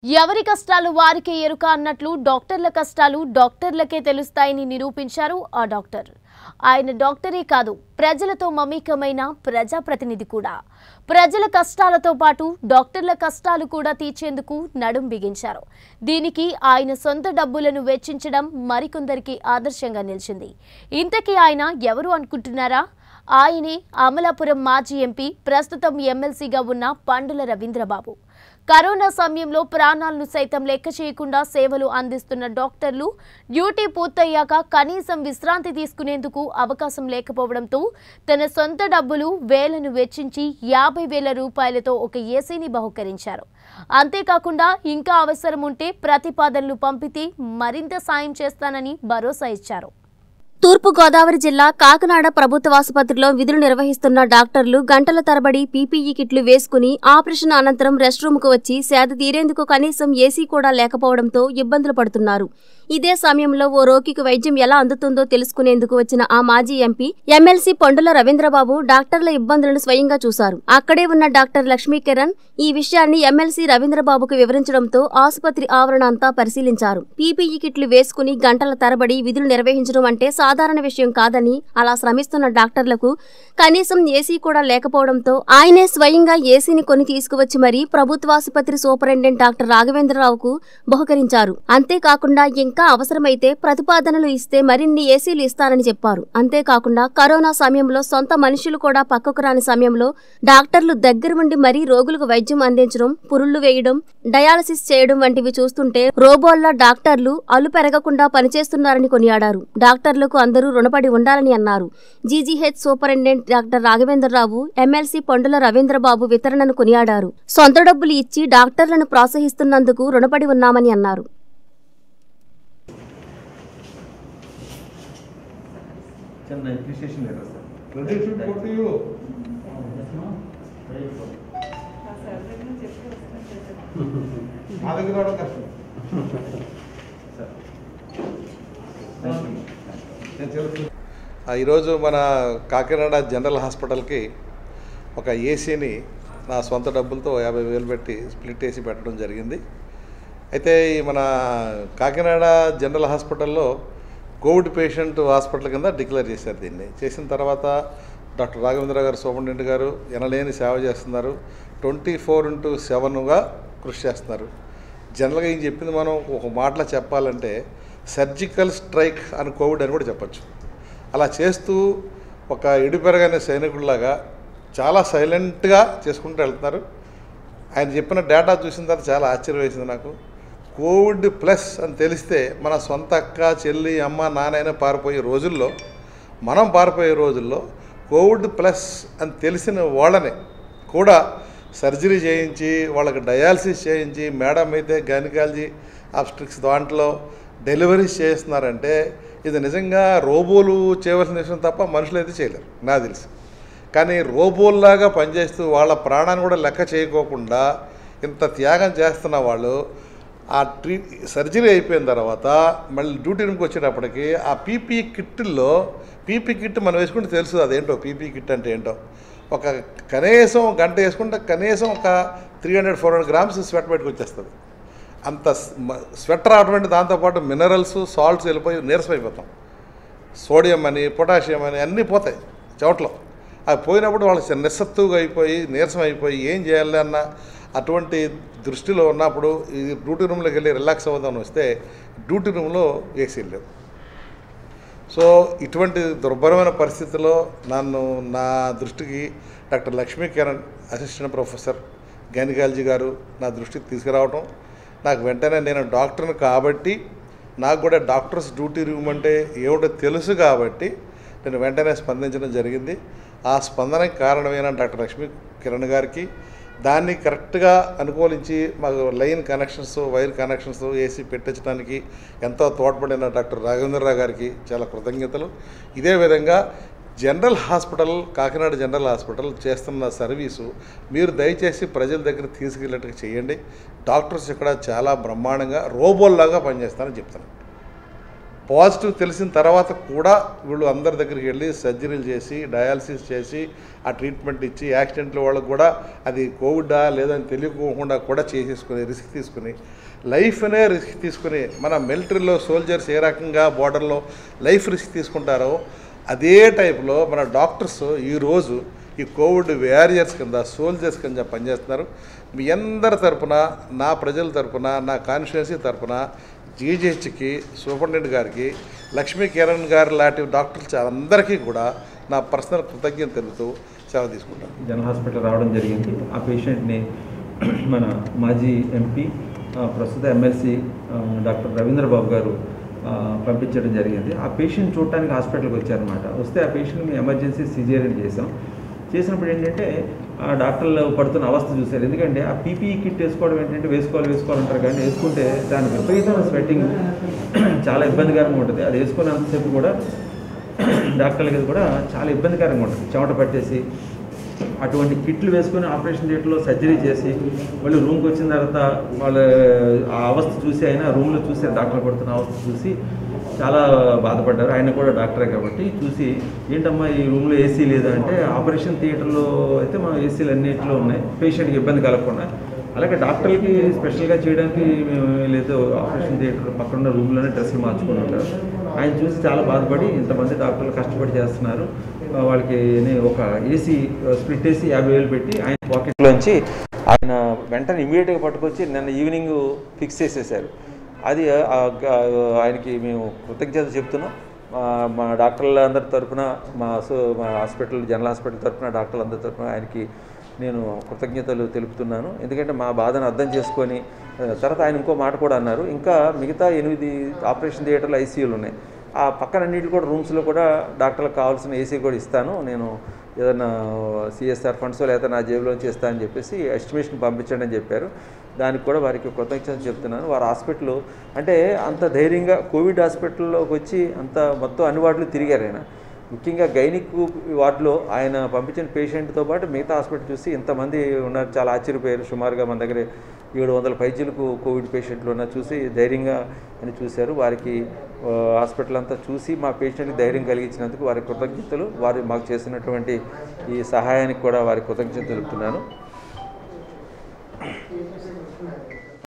ఎవరి కష్టాలు వారికే ఎరుక అన్నట్లు డాక్టర్ల కష్టాలు డాక్టర్లకే తెలుస్తాయని నిరూపించారు ఆ డాక్టర్ ఆయన డాక్టరే కాదు ప్రజలతో మమేకమైన ప్రజాప్రతినిధి కూడా ప్రజల కష్టాలతో పాటు డాక్టర్ల కష్టాలు కూడా తీర్చేందుకు నడుం బిగించారు దీనికి ఆయన సొంత డబ్బులను వెచ్చించడం మరికొందరికి ఆదర్శంగా నిలిచింది ఇంతకీ ఆయన ఎవరు అనుకుంటున్నారా ఆయనే అమలాపురం మాజీ ఎంపీ ప్రస్తుతం ఎమ్మెల్సీగా ఉన్న పండుల రవీంద్రబాబు కరోనా సమయంలో ప్రాణాలను సైతం లెక్క చేయకుండా సేవలు అందిస్తున్న డాక్టర్లు డ్యూటీ పూర్తయ్యాక కనీసం విశ్రాంతి తీసుకునేందుకు అవకాశం లేకపోవడంతో తన సొంత డబ్బులు వేలను వెచ్చించి యాభై వేల రూపాయలతో ఒక ఏసీని బహుకరించారు అంతేకాకుండా ఇంకా అవసరం ఉంటే ప్రతిపాదనలు పంపితే మరింత సాయం చేస్తానని భరోసా ఇచ్చారు తూర్పు గోదావరి జిల్లా కాకినాడ ప్రభుత్వ ఆసుపత్రిలో విధులు నిర్వహిస్తున్న డాక్టర్లు గంటల తరబడి పీపీఈ కిట్లు వేసుకుని ఆపరేషన్ అనంతరం రెస్ట్ రూమ్కు వచ్చి సేద తీరేందుకు కనీసం ఏసీ కూడా లేకపోవడంతో ఇబ్బందులు పడుతున్నారు ఇదే సమయంలో ఓ రోగికి వైద్యం ఎలా అందుతుందో తెలుసుకునేందుకు వచ్చిన ఆ మాజీ ఎంపీ ఎమ్మెల్సీ పొండుల రవీంద్రబాబు డాక్టర్ల ఇబ్బందులను స్వయంగా చూశారు అక్కడే ఉన్న డాక్టర్ లక్ష్మీకిరణ్ ఈ విషయాన్ని ఎమ్మెల్సీ రవీంద్రబాబుకు వివరించడంతో ఆసుపత్రి ఆవరణ అంతా పరిశీలించారు పీపీఈ కిట్లు వేసుకుని గంటల తరబడి విధులు నిర్వహించడం అంటే సాధారణ విషయం కాదని అలా శ్రమిస్తున్న డాక్టర్లకు కనీసం ఏసీ కూడా లేకపోవడంతో ఆయనే స్వయంగా ఏసీని కొని తీసుకువచ్చి మరీ ప్రభుత్వాసుపత్రి సూపరింటెండెంట్ డాక్టర్ రాఘవేంద్రరావుకు బహుకరించారు అంతేకాకుండా ఇంకా అవసరమైతే ప్రతిపాదనలు ఇస్తే మరిన్ని ఏసీలు ఇస్తానని చెప్పారు అంతేకాకుండా కరోనా సమయంలో సొంత మనుషులు కూడా పక్కకు రాని సమయంలో డాక్టర్లు దగ్గర ఉండి మరీ రోగులకు వైద్యం అందించడం పురుళ్లు వేయడం డయాలసిస్ చేయడం వంటివి చూస్తుంటే రోబోల్లా డాక్టర్లు అలు పెరగకుండా పనిచేస్తున్నారని కొనియాడారు డాక్టర్లకు అందరూ రుణపడి ఉండాలని అన్నారు GGH superintendent doctor Raghavendra Rao MLC పొండుల Ravindra Babu వితరణను కొనియాడారు సొంత డబ్బులు ఇచ్చి డాక్టర్లను ప్రోత్సహిస్తున్నందుకు రుణపడి ఉన్నామని అన్నారు చిన్న అప్రిషియేషన్ లేదు sir Credit should go to you. మా దగ్గర రావడం కష్టం నేను చెబుతున్నా ఆ, ఈరోజు మన కాకినాడ జనరల్ హాస్పిటల్కి ఒక ఏసీని నా సొంత డబ్బులతో యాభై వేలు పెట్టి స్ప్లిట్ ఏసీ పెట్టడం జరిగింది అయితే ఈ మన కాకినాడ జనరల్ హాస్పిటల్లో కోవిడ్ పేషెంట్ హాస్పిటల్ కింద డిక్లేర్ చేశారు దీన్ని చేసిన తర్వాత డాక్టర్ రాఘవేంద్ర గారు సూపరింటెండెంట్ గారు ఎనలేని సేవ చేస్తున్నారు ట్వంటీ ఫోర్ ఇంటూ సెవెన్గా కృషి చేస్తున్నారు జనరల్గా ఈయన చెప్పింది మనం ఒక మాటలో చెప్పాలంటే సర్జికల్ స్ట్రైక్ అని కోవిడ్ అని కూడా చెప్పచ్చు అలా చేస్తూ ఒక ఎడిపెరగనే సైనికుడిలాగా చాలా సైలెంట్గా చేసుకుంటూ వెళ్తున్నారు ఆయన చెప్పిన డేటా చూసిన తర్వాత చాలా ఆశ్చర్యం వేసింది నాకు కోవిడ్ ప్లస్ అని తెలిస్తే మన సొంత అక్క చెల్లి అమ్మ నాన్నైనా పారిపోయే రోజుల్లో మనం పారిపోయే రోజుల్లో కోవిడ్ ప్లస్ అని తెలిసిన వాళ్ళని కూడా సర్జరీ చేయించి వాళ్ళకి డయాలసిస్ చేయించి మేడం అయితే గైనకాలజీ ఆబ్స్ట్రిక్స్ దాంట్లో డెలివరీస్ చేస్తున్నారంటే ఇది నిజంగా రోబోలు చేయవలసిన విషయం తప్ప మనుషులు అయితే చేయలేరు నాకు తెలిసి కానీ రోబోల్లాగా పనిచేస్తూ వాళ్ళ ప్రాణాన్ని కూడా లెక్క చేయకోకుండా ఇంత త్యాగం చేస్తున్న వాళ్ళు ఆ ట్రీ సర్జరీ అయిపోయిన తర్వాత మళ్ళీ డ్యూటీ రూమ్కి వచ్చేటప్పటికి ఆ పీపీ కిట్లో పీపీ కిట్ మనం వేసుకుంటే తెలుసు అదేంటో పీపీ కిట్ అంటే ఏంటో ఒక కనీసం గంట వేసుకుంటే కనీసం ఒక three hundred four hundred grams sweat బయటకు వచ్చేస్తుంది అంత స్వెట్ రావడం అంటే దాంతోపాటు మినరల్స్ సాల్ట్స్ వెళ్ళిపోయి నీరసం అయిపోతాం సోడియం అని పొటాషియం అని అన్నీ పోతాయి చెవట్లో అవి పోయినప్పుడు వాళ్ళు నిస్సత్తుగా అయిపోయి నీరసం అయిపోయి ఏం చేయాలి అన్న అటువంటి దృష్టిలో ఉన్నప్పుడు ఈ డ్యూటీ రూమ్లోకి వెళ్ళి రిలాక్స్ అవుదామని వస్తే డ్యూటీ రూమ్లో ఏసీ లేవు సో ఇటువంటి దుర్భరమైన పరిస్థితిలో నన్ను నా దృష్టికి doctor Lakshmi Kiran assistant professor gynaecology గారు నా దృష్టికి తీసుకురావడం నాకు వెంటనే నేను డాక్టర్ని కాబట్టి నాకు కూడా డాక్టర్స్ డ్యూటీ రూమ్ అంటే ఏమిటో తెలుసు కాబట్టి నేను వెంటనే స్పందించడం జరిగింది ఆ స్పందనకి కారణమైన డాక్టర్ లక్ష్మీ కిరణ్ గారికి దాన్ని కరెక్ట్గా అనుకూలించి మాకు line connections wire connections AC పెట్టించడానికి ఎంతో తోడ్పడిన డాక్టర్ రాఘవేంద్రరావు గారికి చాలా కృతజ్ఞతలు ఇదే విధంగా general hospital Kakinada general hospital చేస్తున్న సర్వీసు మీరు దయచేసి ప్రజల దగ్గర తీసుకెళ్ళేట్టుగా చేయండి డాక్టర్స్ ఇక్కడ చాలా బ్రహ్మాండంగా రోబోల్లాగా పనిచేస్తారని చెప్తాను పాజిటివ్ తెలిసిన తర్వాత కూడా వీళ్ళు అందరి దగ్గరికి వెళ్ళి సర్జరీలు చేసి డయాలసిస్ చేసి ఆ ట్రీట్మెంట్ ఇచ్చి యాక్సిడెంట్ల వాళ్ళకు కూడా అది కోవిడా లేదని తెలియకోకుండా కూడా చేసేసుకుని రిస్క్ తీసుకుని లైఫ్నే రిస్క్ తీసుకుని మన మిలిటరీలో సోల్జర్స్ ఏ రకంగా బార్డర్లో లైఫ్ రిస్క్ తీసుకుంటారో అదే టైప్లో మన డాక్టర్స్ ఈరోజు ఈ కోవిడ్ వ్యారియర్స్ కింద సోల్జర్స్ కింద పనిచేస్తున్నారు మీ అందరి తరపున నా ప్రజల తరపున నా కాన్స్టిట్యున్సీ తరపున జీజీహెచ్కి సూపరింటెండెంట్ గారికి లక్ష్మీ కిరణ్ గారు లాంటి డాక్టర్స్ అందరికీ కూడా నా పర్సనల్ కృతజ్ఞత తెలుపుతూ సెలవు తీసుకుంటాను జనరల్ హాస్పిటల్ రావడం జరిగింది ఆ పేషెంట్ని మన మాజీ ఎంపీ ఆ, ప్రస్తుత ఎమ్మెల్సీ ఆ, డాక్టర్ రవీంద్ర బాబు గారు ఆ, పంపించడం జరిగింది ఆ పేషెంట్ చూడటానికి హాస్పిటల్కి వచ్చారనమాట వస్తే ఆ పేషెంట్ మేము ఎమర్జెన్సీ సిజేరియన్ చేసాం చేసినప్పుడు ఏంటంటే ఆ డాక్టర్లు పడుతున్న అవస్థ చూశారు ఎందుకంటే ఆ పీపీఈ కిట్ వేసుకోవడం ఏంటంటే వేసుకోవాలి వేసుకోవాలంటారు కానీ వేసుకుంటే దాని విపరీతమైన స్వెట్టింగ్ చాలా ఇబ్బందికరంగా ఉంటుంది అది వేసుకున్నంతసేపు కూడా డాక్టర్లకి అది కూడా చాలా ఇబ్బందికరంగా ఉంటుంది చెమట పట్టేసి అటువంటి కిట్లు వేసుకొని ఆపరేషన్ థియేటర్లో సర్జరీ చేసి మళ్ళీ రూమ్కి వచ్చిన తర్వాత వాళ్ళ ఆ అవస్థ చూసి అయినా రూమ్లో చూసి డాక్టర్ పడుతున్న అవస్థ చూసి చాలా బాధపడ్డారు ఆయన కూడా డాక్టరే కాబట్టి చూసి ఏంటమ్మా ఈ రూమ్లో ఏసీ లేదా అంటే ఆపరేషన్ థియేటర్లో అయితే మా ఏసీలు అన్నింటిలో ఉన్నాయి పేషెంట్కి ఇబ్బంది కలగకుండా అలాగే డాక్టర్లకి స్పెషల్గా చేయడానికి మేము లేదు ఆపరేషన్ థియేటర్ పక్కన రూమ్లోనే డ్రెస్సులు మార్చుకుని ఉంటారు ఆయన చూసి చాలా బాధపడి ఇంతమంది డాక్టర్లు కష్టపడి చేస్తున్నారు ఆ, వాళ్ళకి నే- ఒక ఏసీ స్ప్లిట్ ఏసీ యాభై వేలు పెట్టి ఆయన పాకెట్లోంచి ఆయన వెంటనే ఇమీడియట్గా పట్టుకొచ్చి నిన్న ఈవినింగ్ ఫిక్స్ చేసేసారు అది ఆ, ఆ, ఆయనకి మేము కృతజ్ఞత చెప్తున్నాం మా మా డాక్టర్ల అందరి తరపున మా సో మా హాస్పిటల్ జనరల్ హాస్పిటల్ తరపున డాక్టర్ల అందరి తరపున ఆయనకి నేను కృతజ్ఞతలు తెలుపుతున్నాను ఎందుకంటే మా బాధను అర్థం చేసుకొని ఆ, తర్వాత ఆయన ఇంకో మాట కూడా అన్నారు ఇంకా మిగతా ఎనిమిది ఆపరేషన్ థియేటర్లు ఐసీయూలు ఉన్నాయి ఆ పక్కన అన్నింటిలో కూడా రూమ్స్లో కూడా డాక్టర్లకు కావాల్సిన ఏసీ కూడా ఇస్తాను నేను ఏదైనా సిఎస్ఆర్ ఫండ్స్ లేకపోతే నా జేబులోంచి ఇస్తానని చెప్పేసి ఎస్టిమేషన్ పంపించండి అని చెప్పారు దానికి కూడా వారికి కృతజ్ఞతలు చెప్తున్నాను వారి హాస్పిటల్ అంటే అంత ధైర్యంగా కోవిడ్ హాస్పిటల్లోకి వచ్చి అంత మొత్తం అన్ని వార్డులు తిరిగారు ఆయన ముఖ్యంగా గైనిక్ వార్డులో ఆయన పంపించిన పేషెంట్తో పాటు మిగతా హాస్పిటల్ చూసి ఇంతమంది ఉన్నారు చాలా ఆశ్చర్యపోయారు సుమారుగా మన దగ్గర ఏడు వందల పైచీలకు కోవిడ్ పేషెంట్లు ఉన్న చూసి ధైర్యంగా అని చూశారు వారికి ఆ, హాస్పిటల్ అంతా చూసి మా పేషెంట్కి ధైర్యం కలిగించినందుకు వారి కృతజ్ఞతలు వారు మాకు చేసినటువంటి ఈ సహాయానికి కూడా వారి కృతజ్ఞతలు తెలుపుతున్నాను